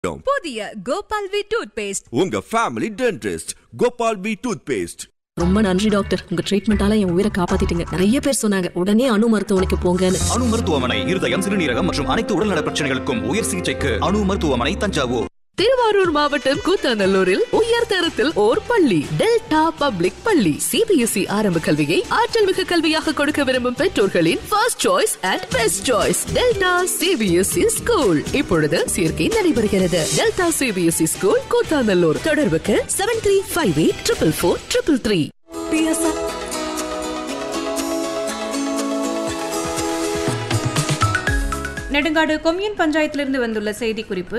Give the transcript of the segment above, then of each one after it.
புதிய Gopal V toothpaste உங்க family dentist Gopal P toothpaste ரொம்ப நன்றி டாக்டர் உங்க ட்ரீட்மெண்டால என் உயிரை காப்பாத்திட்டீங்க நிறைய பேர் சொன்னாங்க உடனே அணு மருத்துவமனைக்கு போங்கன்னு அணு மருத்துவமனை இருதயம் சிறுநீரகம் மற்றும் அனைத்து உடல்நல பிரச்சனைகளுக்கும் உயர் சிகிச்சைக்கு அணு மருத்துவமனை தஞ்சாவூர் திருவாரூர் மாவட்டம் கூத்தாநல்லூரில் உயர் தரத்தில் ஓர் பள்ளி டெல்டா பப்ளிக் பள்ளி சிபிஎஸ்இ ஆரம்ப கல்வியை ஆற்றல் மிகு கல்வியாக கொடுக்க விரும்பும் பெற்றோர்களின் first choice and best choice Delta CBSE school இப்பொழுது சேர்க்கை நடைபெறுகிறது டெல்டா சிபிஎஸ்இ ஸ்கூல் கூத்தாநல்லூர் தொடர்புக்கு seven three five eight triple four triple three Nedungadu commune பஞ்சாயத்திலிருந்து வந்துள்ள செய்தி குறிப்பு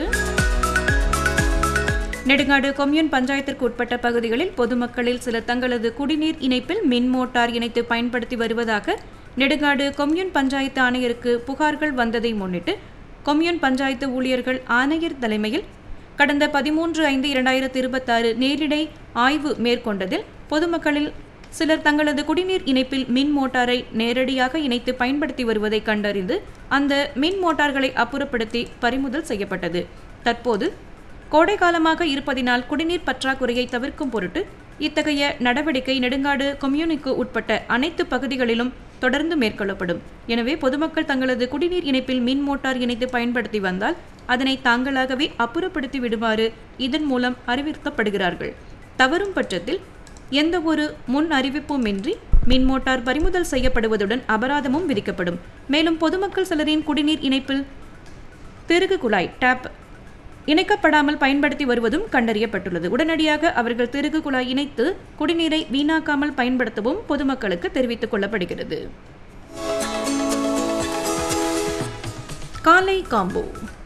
நெடுங்காடு கொம்யூன் பஞ்சாயத்திற்கு உட்பட்ட பகுதிகளில் பொதுமக்களில் சிலர் தங்களது குடிநீர் இணைப்பில் மின் மோட்டார் இணைத்து பயன்படுத்தி வருவதாக நெடுங்காடு கொம்யூன் பஞ்சாயத்து ஆணையருக்கு புகார்கள் வந்ததை முன்னிட்டு கொம்யூன் பஞ்சாயத்து ஊழியர்கள் ஆணையர் தலைமையில் கடந்த பதிமூன்று ஐந்து இரண்டாயிரத்தி இருபத்தாறு நேரிடை ஆய்வு மேற்கொண்டதில் பொதுமக்களில் சிலர் தங்களது குடிநீர் இணைப்பில் மின் மோட்டாரை நேரடியாக இணைத்து பயன்படுத்தி வருவதை கண்டறிந்து அந்த மின் மோட்டார்களை அப்புறப்படுத்தி பறிமுதல் செய்யப்பட்டது தற்போது கோடை காலமாக இருப்பதினால் குடிநீர் பற்றாக்குறையை தவிர்க்கும் பொருட்டு இத்தகைய நடவடிக்கை நெடுங்காடு கொம்யூனிக்கு உட்பட்ட அனைத்து பகுதிகளிலும் தொடர்ந்து மேற்கொள்ளப்படும் எனவே பொதுமக்கள் தங்களது குடிநீர் இணைப்பில் மின் மோட்டார் இணைத்து பயன்படுத்தி வந்தால் அதனை தாங்களாகவே அப்புறப்படுத்தி விடுமாறு இதன் மூலம் அறிவிக்கப்படுகிறார்கள் தவறும் பட்சத்தில் எந்த ஒரு முன் அறிவிப்புமின்றி மின் மோட்டார் பறிமுதல் செய்யப்படுவதுடன் அபராதமும் விதிக்கப்படும் மேலும் பொதுமக்கள் சிலரின் குடிநீர் இணைப்பில் திருகு குழாய் டேப் இணைக்கப்படாமல் பயன்படுத்தி வருவதும் கண்டறியப்பட்டுள்ளது உடனடியாக அவர்கள் திருகு குழாய் இணைத்து குடிநீரை வீணாக்காமல் பயன்படுத்தவும் பொதுமக்களுக்கு தெரிவித்துக் கொள்ளப்படுகிறது காலை காம்போ